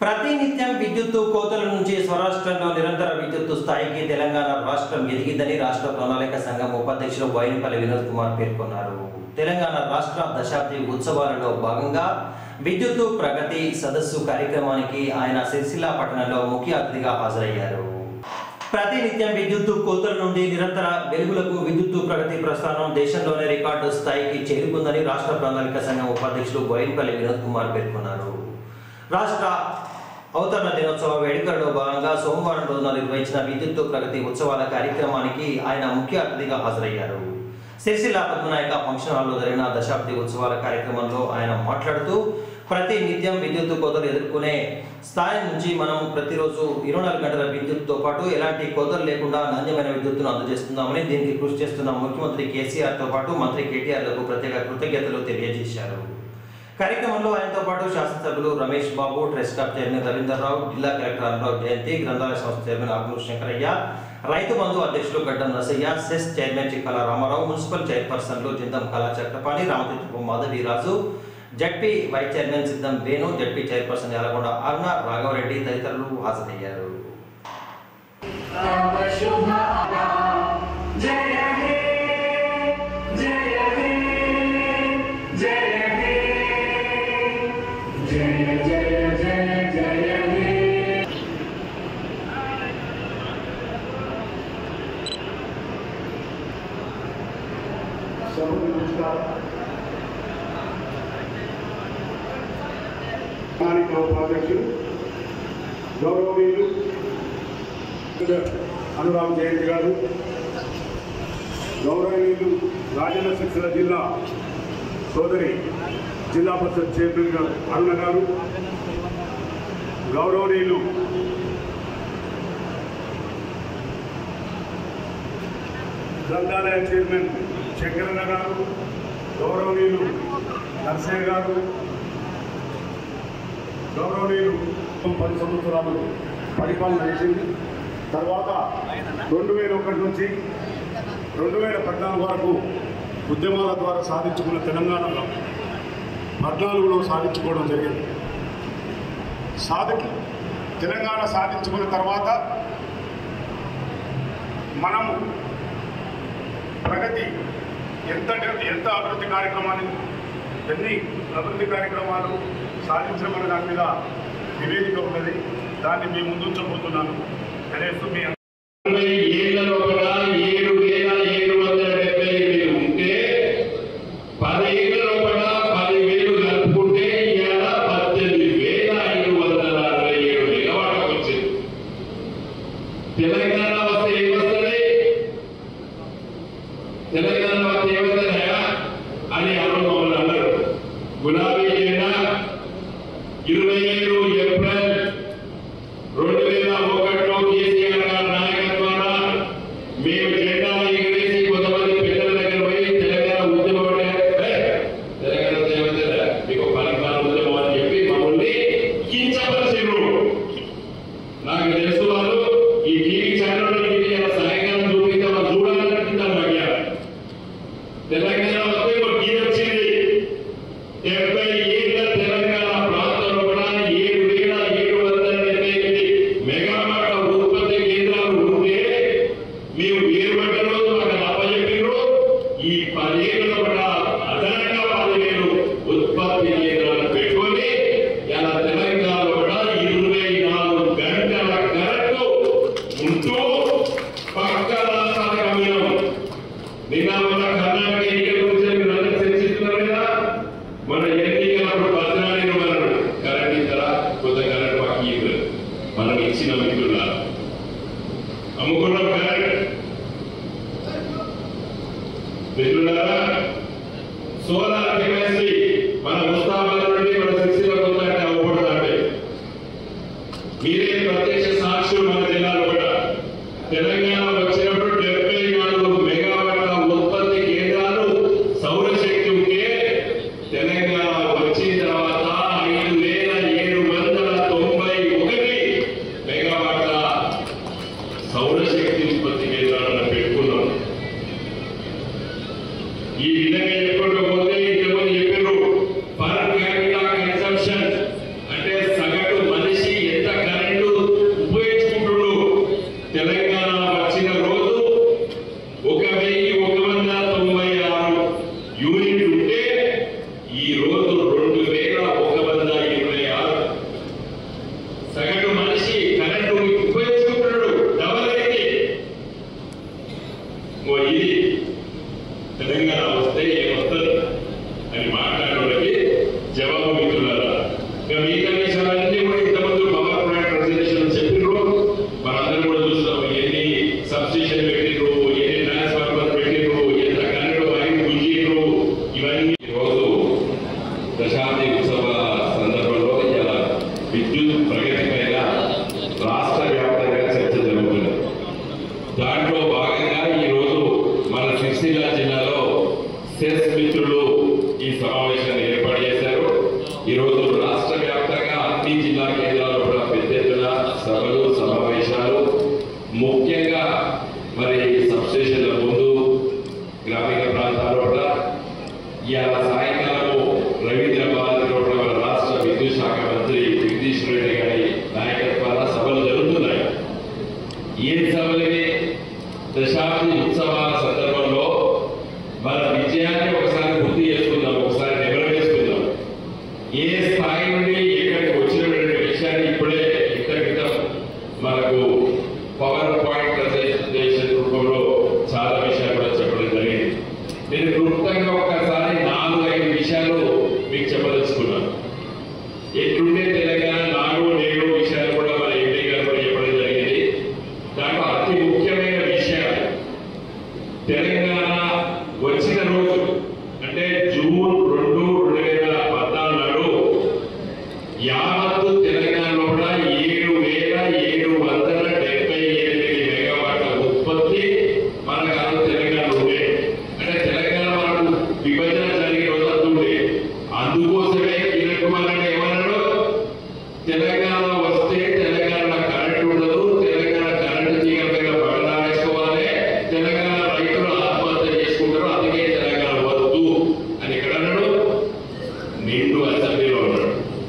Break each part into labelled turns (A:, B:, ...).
A: ప్రతినిత్యం విద్యుత్తు కోతల నుంచి స్వరాష్ట్రంలో నిరంతర విద్యుత్తు స్థాయికి తెలంగాణ రాష్ట్రం ఎదిగిందని రాష్ట్ర ప్రణాళిక సంఘం ఉపాధ్యక్షులు బోయినపల్లి వినోద్ కుమార్ పేర్కొన్నారు తెలంగాణ రాష్ట్ర దశాబ్ది ఉత్సవాలలో భాగంగా విద్యుత్తు ప్రగతి సదస్సు కార్యక్రమానికి ఆయన సిరిసిల్ల పట్టణంలో ముఖ్య అతిథిగా హాజరయ్యారు ప్రతినిత్యం విద్యుత్తు కోతల నుండి నిరంతర వెలుగులకు విద్యుత్తు ప్రగతి ప్రస్థానం దేశంలోనే రికార్డు స్థాయికి చేరుకుందని రాష్ట్ర ప్రణాళిక సంఘం ఉపాధ్యక్షులు బోయినపల్లి వినోద్ కుమార్ పేర్కొన్నారు రాష్ట్ర అవతరణ దినోత్సవ వేడుకల్లో భాగంగా సోమవారం రోజున నిర్వహించిన విద్యుత్తు ప్రగతి ఉత్సవాల కార్యక్రమానికి ఆయన ముఖ్య అతిథిగా హాజరయ్యారు సిరిసిల్ల పద్మనాయక ఫంక్షన్ హాల్లో జరిగిన దశాబ్ది ఉత్సవాల కార్యక్రమంలో ఆయన మాట్లాడుతూ ప్రతి నిత్యం విద్యుత్తు కోతలు ఎదుర్కొనే స్థాయి నుంచి మనం ప్రతిరోజు ఇరవై నాలుగు గంటల విద్యుత్తుతో పాటు ఎలాంటి కోతలు లేకుండా నాణ్యమైన విద్యుత్తును అందజేస్తున్నామని దీనికి కృషి చేస్తున్న ముఖ్యమంత్రి కేసీఆర్తో పాటు మంత్రి కేటీఆర్లకు ప్రత్యేక కృతజ్ఞతలు తెలియజేశారు కార్యక్రమంలో ఆయనతో పాటు శాసనసభ్యులు రమేష్ బాబు ట్రెస్ స్టాఫ్ చైర్మన్ రవీందర్ రావు జిల్లా కలెక్టర్ అనురాగ్ జయంతి గ్రంథాలయ సంస్థ చైర్మన్ ఆకునూరు శంకరయ్య రైతు బంధు అధ్యక్షులు Gaddam Nasaiah cess chairman Chikkala Ramarao municipal చైర్పర్సన్లు Jindam Kala Chakrapani Ramathirthapu Madhaviraju ZP vice chairman Siddham Venu ZP chairperson Yalagonda Aruna Raghavareddy తదితరులు హాజరయ్యారు
B: तव शुभ जय हे जय हे जय हे जय जय जय जय हे
C: सबको नमस्कार స్థానిక ఉపాధ్యక్షులు గౌరవనీయులు అనురాగ్ జయంతి గారు గౌరవనీయులు రాజన్న సిరిసిల్ల జిల్లా సోదరి జిల్లా పరిషత్ చైర్మన్ గారు అరుణ గారు గౌరవనీయులు గ్రంథాలయ చైర్మన్ శంకరన్న గారు గౌరవనీయులు నర్సయ్య గారు గౌరవనీయులు పది సంవత్సరాలు పరిపాలన చేసింది తర్వాత రెండు వేల ఒకటి నుంచి రెండు వేల పద్నాలుగు వరకు ఉద్యమాల ద్వారా సాధించుకున్న తెలంగాణలో పద్నాలుగులో సాధించుకోవడం జరిగింది సాధి తెలంగాణ సాధించుకున్న తర్వాత మనము ప్రగతి ఎంత ఎంత అభివృద్ధి కార్యక్రమాన్ని ఎన్ని అభివృద్ధి కార్యక్రమాలు సాధించడం అనే దాని మీద నివేదిక ఉన్నది దాన్ని మీ ముందు ఉంచబోతున్నాను తెలియస్తూ మీ
D: అరవై ఏళ్ల లోపల ఏడు వేల ఏడు వందల డెబ్బై ఎనిమిది ఉంటే పదేళ్ల లోపల పదివేలు కలుపుకుంటే ఇవాళ పద్దెనిమిది వేల ఐదు వందల అరవై ఏడు మెగావాట్లకు వచ్చింది తెలంగాణ వస్తే ఏమొస్తుంది తెలంగాణ వస్తే ఏమొస్తుందా అని అరుణ్ మమ్మల్ని అన్నారు గులాబీ జెండా ఇరవై ఏడు ఏప్రిల్ రెండు వేల ఒకటిలో కేసీఆర్ గారి నాయకత్వాన మేము జెండా ఎగిరేసి కొంతమంది పెద్దల దగ్గర పోయి తెలంగాణ ఉద్యమం అంటే "ఏ, తెలంగాణ ఉద్యమం అంటే మీకు పలికాల ఉద్యమం అని చెప్పి మమ్మల్ని కించపరిచారు నాకు తెలుసు వాళ్ళు ఈ టీవీ ఛానల్ సాయంకాలం చూపిస్తే వాళ్ళు చూడాలనుకుంటారు అడిగారు తెలంగాణ వస్తే ఒక గీ వచ్చింది డెబ్బై ఏళ్ల తెలంగాణ ప్రాంతంలో కూడా ఏడు వేల ఏడు వందల డెబ్బై ఎనిమిది మెగావాట్ల ఉత్పత్తి కేంద్రాలు ఉంటే మేము వేరుపడ్డ రోజు అక్కడ అప్పచెప్పారు ఈ పదేళ్లలో కూడా అదనంగా పదివేలు ఉత్పత్తి కేంద్రాలు పెట్టుకొని ఇలా తెలంగాణలో కూడా ఇరవై నాలుగు గంటల కరెంటు ఉంటూ పక్క రాష్ట్రాల గమ్యం నిన్న మన కర్ణాటక ఎన్నికల గురించి మీరు అందరూ చర్చిస్తున్నారు కదా మన ఎన్నికలప్పుడు పద్నాలుగు మనం కరెంట్ ఇస్తారా కొత్త కరెంట్ మాకు ఇవ్వలేదు మనం ఇచ్చిన మిత్రుల అమ్ముకున్నాం కరెంట్ మిత్రులారా సోలార్ కెపాసిటీ మన ముస్తాబాద్ నుండి మన శిక్షణ పొందాలంటే అవ్వకూడదంటే మీరే ప్రత్యక్ష సాక్షులు మన జిల్లాలో కూడా తెలంగాణ వచ్చినప్పుడు డెబ్బై నాలుగు మెగావాట్ల ఉత్పత్తి కేంద్రాలు సౌరశక్తి ఉంటే తెలంగాణ వచ్చిన తర్వాత ఐదు వేల ఏడు వందల తొంభై ఒకటి మెగావాట్ల సౌరశక్తి ఉత్పత్తి విద్యుత్ ప్రగతి పైన రాష్ట్ర వ్యాప్తంగా చర్చ జరుగుతుంది దాంట్లో భాగంగా ఈరోజు మన సిరిసిల్ల జిల్లాలో సెస్ మిత్రులు ఈ సమావేశాన్ని ఏర్పాటు చేశారు ఈరోజు రాష్ట్ర వ్యాప్తంగా అన్ని జిల్లా కేంద్రాల్లో కూడా పెద్ద ఎత్తున సభలు సమావేశాలు ముఖ్యంగా మరి సబ్స్టేషన్ల ముందు గ్రామీణ ప్రాంతాల్లో కూడా ఇవాళ సాయంకాలము రవీంద్రబాద్లో కూడా మన రాష్ట్ర విద్యుత్ శాఖ మంత్రి జగదీష్ రెడ్డి గారి నాయకత్వాన సభలు జరుగుతున్నాయి ఏ సభలని దశాబ్ది ఉత్సవాల సందర్భంలో మన విజయాన్ని ఒకసారి గుర్తు చేసుకుందాం ఒకసారి నిమర వేసుకుందాం ఏ స్థాయి నుండి ఎక్కడికి వచ్చినటువంటి విషయాన్ని ఇప్పుడే ఇంత క్రితం మనకు పవర్ పాయింట్ ప్రజెంటేషన్ రూపంలో చాలా విషయాలు కూడా చెప్పడం జరిగింది నేను క్లుప్తంగా ఒకసారి నాలుగు ఐదు విషయాలు మీకు చెప్పదలుచుకున్నాను ఎట్లుండే తెలంగాణ నాడు నేడు విషయాలు కూడా మన ఎంపీ గారు కూడా చెప్పడం జరిగింది దాంట్లో అతి ముఖ్యమైన విషయాలు తెలంగాణ వచ్చిన రోజు అంటే జూన్ రెండు రెండు వేల పద్నాలుగు నాడు యావత్తు తెలంగాణలో కూడా ఏడు వేల ఏడు వందల డెబ్బై ఎనిమిది మెగావాట్ల ఉత్పత్తి మన కాదు తెలంగాణ ఉండే అంటే తెలంగాణ మనకు విభజన జరిగిన రోజు ఉండే అందుకోసమే కిరణ్ కుమార్ రెడ్డి ఏమన్నాడు తెలంగాణ వస్తే తెలంగాణ కరెంట్ ఉండదు తెలంగాణ కరెంట్ తీగల మీద బడలా వేసుకోవాలి తెలంగాణ రైతులు ఆత్మహత్య చేసుకుంటారు అందుకే తెలంగాణ వద్దు అని ఎక్కడ అన్నాడు నిండు అసెంబ్లీలో ఉన్నాడు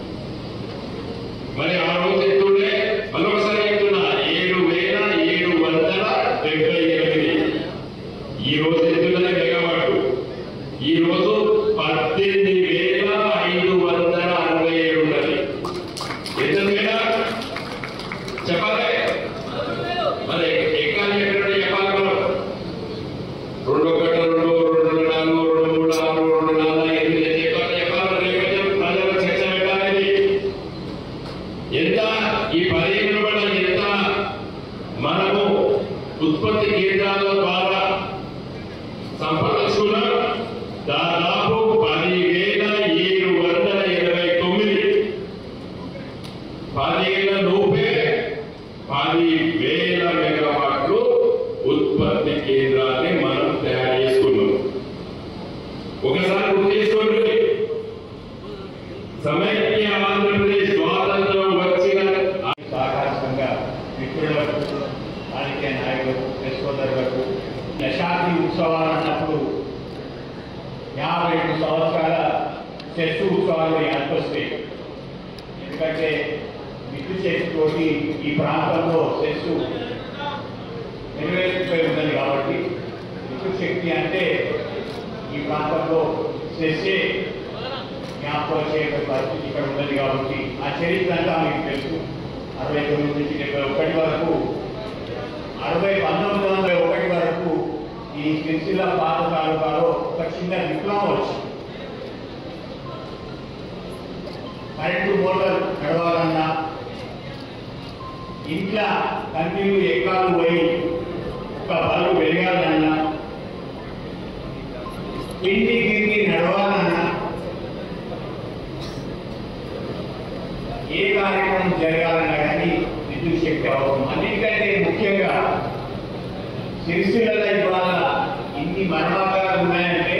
D: మరి ఆ రోజు చెప్తుండే మరొకసారి చెప్తున్నా ఏడు వేల ఏడు వందల డెబ్బై ఎనిమిది ఈ రోజు ఎత్తున్నది మెగావాట్ ఈ రోజు పద్దెనిమిది వేల ఐదు వందల అరవై ఏడు ఉన్నది ఎంత వేల చెప్పాలి మరి ఎక్కాలి ఎక్కడ చెప్పాలి మనం రెండు ఒకటి రెండు రెండు నాలుగు రెండు మూడు ఆరు రెండు నాలుగు ఎనిమిది చెప్పాలి చెప్పాలి లేకపోతే ప్రజల చర్చ పెట్టాలి ఎంత ఈ పదిహేను వల్ల ఎంత మనము ఉత్పత్తి కేంద్రాల ద్వారా సంపాదించుకున్నాం దాదాపు పదివేల ఏడు వందల ఇరవై తొమ్మిది పదివేల లోపే పదివేల మెగావాట్లు ఉత్పత్తి కేంద్రాన్ని మనం తయారు చేసుకున్నాం ఒకసారి గుర్తు చేసుకోండి సమైక్య ఆంధ్రప్రదేశ్ స్వాతంత్రం వచ్చిన
E: సాహసంగా మిత్రులకు రాజకీయ నాయకులకు సోదరులకు దశాబ్ది ఉత్సవాలు అన్నప్పుడు యాభై రెండు సంవత్సరాల చెట్టు ఉత్సవాలు అనిపిస్తాయి ఎందుకంటే విద్యుత్ శక్తితోటి ఈ ప్రాంతంలో చెట్టు నెరవేర్చిపోయి ఉన్నది కాబట్టి విద్యుత్ శక్తి అంటే ఈ ప్రాంతంలో చేసే జ్ఞాపకం చేయడం పరిస్థితి ఇక్కడ ఉన్నది కాబట్టి ఆ చరిత్ర అంతా మీకు తెలుసు అరవై తొమ్మిది నుంచి డెబ్బై ఒకటి వరకు అరవై పంతొమ్మిది వందల ఒకటి వరకు ఈ సిరిసిల్ల పాత తాలూకాలో ఒక చిన్న విప్లవం వచ్చింది కరెంటు మోటార్ నడవాలన్నా ఇంట్లో కంటిన్యూ ఎక్కాలు పోయి ఒక బల్బు వెలగాలన్నా పిండి గిండి నడవాలన్నా ఏ కార్యక్రమం జరగాలన్నా కానీ విద్యుత్ శక్తి అవసరం అన్నిటికంటే ముఖ్యంగా సిరిసిల్ల ఇవాళ ఇన్ని మర్మాగాలు ఉన్నాయంటే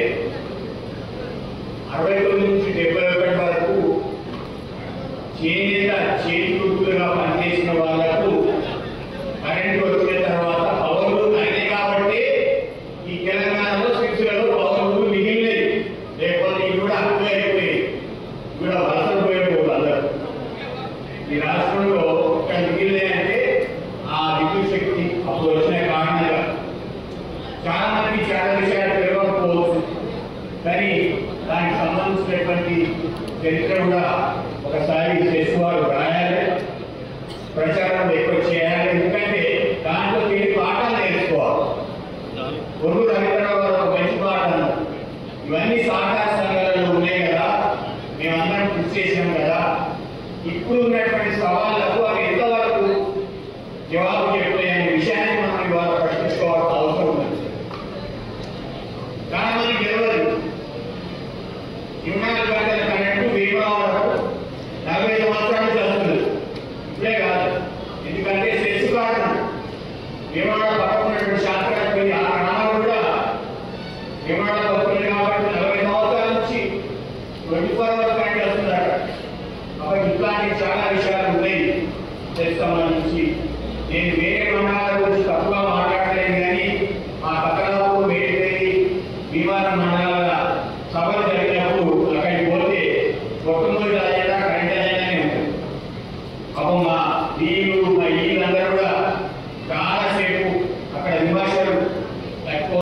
E: అరవై తొమ్మిది నుంచి డెబ్బై ఒకటి వరకు చేనేత చేతి వృత్తులుగా పనిచేసిన వాళ్లకు కరెంట్ వచ్చిన తర్వాత పవర్లు అయినాయి కాబట్టి ఈ తెలంగాణలో సిరిసిల్లలో పవర్లు మిగిలినవి లేకపోతే ఇవి కూడా అప్పుడే అయిపోయాయి ఇవి కూడా వలసలు పోయేటోళ్ళు అందరూ ఈ రాష్ట్రంలో ఇక్కడ మిగిలినాయంటే ఆ విద్యుత్ శక్తి అప్పుడు వచ్చిన కారణంగా చాలా మంది చాలా విషయాలు తెలియకపోవచ్చు కానీ దానికి సంబంధించినటువంటి చరిత్ర కూడా ఒకసారి చేసేవారు రాయాలి ప్రచారం ఎక్కువ చేయాలి ఎందుకంటే దాంట్లో తిరిగి పాఠాలు నేర్చుకోవాలి పొరుగు రవీంద్రరావు గారు ఒక మంచి పాట అన్నారు ఇవన్నీ సహకార సంఘాలలో ఉన్నాయి కదా మేమందరం కృషి చేసినాం కదా ఇప్పుడు ఉన్నటువంటి సవాళ్లకు అవి ఎంతవరకు జవాబు చెప్పాయనే విషయాన్ని మనం ఇవాళ ప్రశ్నించుకోవాల్సిన అవసరం ఉంది చాలా మంది తెలియదు ఇరవై నాలుగు గంటల కరెంటు వేయడం వరకు నలభై సంవత్సరాలు చదువుతుంది సెట్ సంబంధించి నేను వేరే మండలాల గురించి తప్పుగా మాట్లాడలేను కానీ ఆ పక్కనప్పుడు మేడిపల్లి భీమవరం మండలాల సభలు జరిగినప్పుడు అక్కడికి పోతే మొట్టమొదటి రాజేదా కరెంట్ అజెండానే ఉంటుంది పాపం మా వీళ్ళు మా వీళ్ళందరూ కూడా